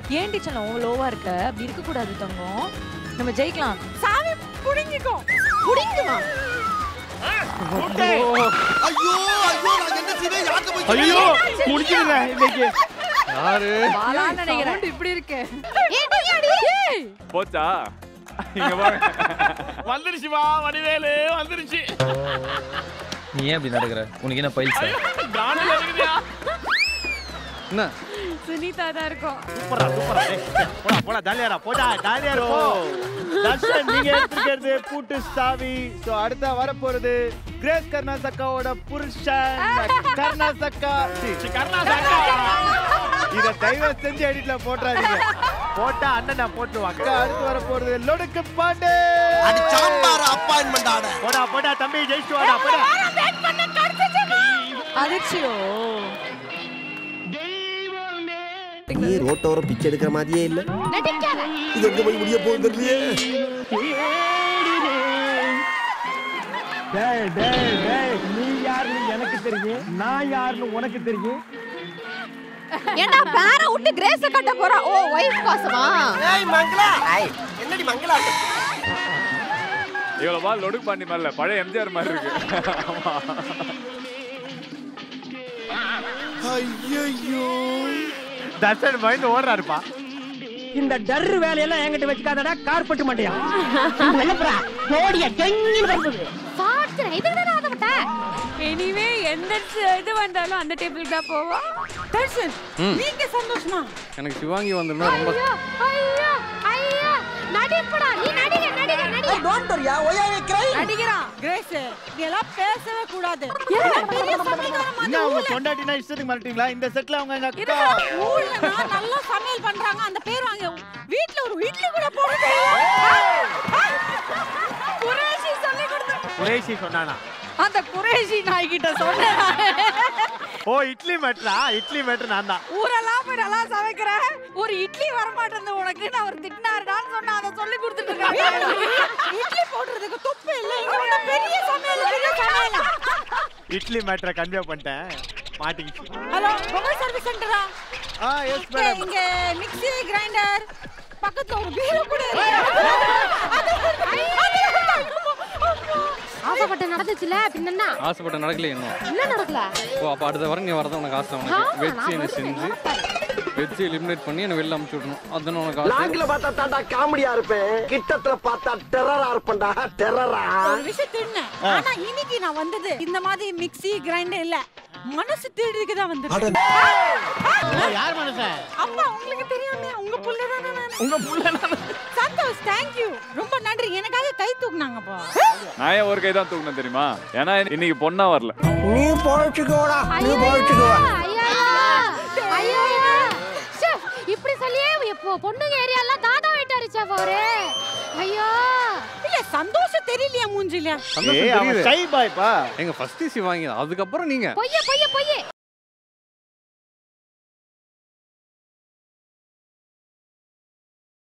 ஏன்டி செல்லம் லோவா இருக்க அப்படி இருக்க கூடாது தங்கம் நம்ம ஜெயிக்கலாம் சாமி புடிங்கிக்கோ புடிங்குமா ஐயோ ஐயோ நான் என்ன செய்வேன் யார்கிட்ட போய் ஐயோ முடிச்சிருங்க இன்னைக்கு யாரு பாலான்னு நினைக்கிறேன் இப்படி இருக்கு போச்சா இங்க பாருங்க வந்துருச்சுமா வடிவேலு வந்துருச்சு நீ ஏன் அப்படி நடக்கிற உனக்கு என்ன பைல்ஸ் காணல இருக்குதியா என்ன சுனிதா தான் இருக்கும் சூப்பரா சூப்பரா டேய், போடா போடா ஜாலியாரா போடா ஜாலியா இருப்போ தர்ஷன் நீங்க எடுத்துக்கிறது பூட்டு சாவி சோ அடுத்த வர போறது கிரேஸ் கர்நாசக்காவோட புருஷன் கர்நாசக்கா கர்நாசக்கா இத தயவு செஞ்சு எடிட்ல போட்டுறாதீங்க போட்டா அண்ணன் நான் போட்டுருவாங்க அடுத்து வர போறது லொடுக்கு பாண்டே அடி சாம்பார் அப்பாயின்மெண்ட் ஆட போடா போடா தம்பி ஜெயிச்சு வாடா போடா அதிர்ச்சியோ நீ ரோட்டோரம் பிச்சை எடுக்கிற மாதிரியே இல்ல இது எங்க போய் முடிய போகுது தெரியலையே டேய் டேய் டேய் நீ யாருன்னு எனக்கு தெரியும் நான் யாருன்னு உனக்கு தெரியும் ஏண்டா பேர விட்டு கிரேஸ கட்ட போறா ஓ ஒய்ஃப் பாசமா ஏய் மங்களா என்னடி மங்களா இவ்வளவு பால் லொடுக்கு பாண்டி மாதிரில பழைய எம்ஜிஆர் மாதிரி இருக்கு ஆமா. ஐயோ தர்ஷன் பயந்து ஓடுறாருப்பா இந்த டர்ரு வேலையெல்லாம் என்கிட்ட வச்சுக்காதடா கார்பெட் மாட்டியா ஓடிய கெங்கின்னு வருது பாத்துறேன் இதுக்கு தான் ஆத விட்ட எனிவே எந்த இது வந்தாலும் அந்த டேபிளுக்கு தான் போவா தர்ஷன் நீங்க சந்தோஷமா எனக்கு சிவாங்கி வந்திருந்தா ரொம்ப ஐயோ ஐயோ ஐயோ நடிப்புடா நீ நடிக நடிக நடிக டோன்ட் வரியா ஒய் ஐ கிரை நடிக்கிறான் கிரேஸ் நீ எல்லாம் பேசவே கூடாது பெரிய சமையல்காரன் என்ன அவங்க பொண்டாட்டினா இஷ்டத்துக்கு மாட்டீங்களா இந்த செட்ல அவங்க எங்க இது அக்கா ஊர்ல நான் நல்லா சமையல் பண்றாங்க அந்த பேர் வாங்க வீட்ல ஒரு இட்லி கூட போடுது குரேஷி சொல்லி கொடுத்து குரேஷி சொன்னானா அந்த குரேஷி நாய் கிட்ட சொன்னேன் ஓ இட்லி மேட்ரா இட்லி மேட்ரு நான் தான் ஊரெல்லாம் போய் நல்லா சமைக்கிறேன் ஒரு இட்லி வர மாட்டேங்குது உனக்கு நான் அவர் திட்டினாருடான்னு சொன்னா அதை சொல்லி கொடுத்துட்டு இருக்கேன் இட்லி போடுறதுக்கு துப்பு இல்ல இங்க வந்து பெரிய சமையல் பெரிய சமையல் இட்லி மேட்ரை கன்வே பண்ணிட்டேன் மாட்டிக்கிச்சு ஹலோ மொபைல் சர்வீஸ் சென்டரா ஆ எஸ் மேடம் இங்க மிக்ஸி கிரைண்டர் பக்கத்துல ஒரு பீரோ கூட ஆசைப்பட்ட நடந்துச்சுல பின்னா ஆசைப்பட்ட நடக்கல இன்னும் என்ன நடக்கல ஓ அப்போ அடுத்த வாரம் நீ வரதான் உனக்கு ஆசை உனக்கு வெஜ் என்ன செஞ்சு வெஜ் எலிமினேட் பண்ணி என்னை வெளில அமுச்சு விடணும் அதுன்னு உனக்கு ஆசை லாங்கில பார்த்தா தாண்டா காமெடியா இருப்பேன் கிட்டத்துல பார்த்தா டெரரா இருப்பேன்டா டெரரா ஒரு விஷயம் திருடினேன் ஆனா இன்னைக்கு நான் வந்தது இந்த மாதிரி மிக்ஸி கிரைண்டர் இல்ல மனசு திருடிக்கு தான் வந்தது யார் மனுஷன் அப்பா உங்களுக்கு தெரியாமே உங்க புள்ள தானே நான் உங்க புள்ள சந்தோஷ் தேங்க் யூ ரொம்ப நன்றி எனக்காக கை தூக்குனாங்கப்பா நான் ஏன் ஒரு கை தான் தூக்கினேன் தெரியுமா ஏன்னா இன்னைக்கு பொண்ணா வரல நீ போயிட்டுக்கோடா நீ போயிட்டுக்கோ ஐயோ ச்சே, இப்படி சொல்லியே இப்போ பொண்ணுங்க ஏரியாலாம் தாதா ஆயிட்டாரு செஃப் அவரு ஐயோ இல்ல சந்தோஷம் தெரியலையா மூஞ்சில சந்தோஷம் தெரியுது ஷை பாய்ப்பா எங்க ஃபர்ஸ்ட் சிவாங்கி தான். அதுக்கப்புறம் நீங்க பொய்ய பொய்ய பொய்ய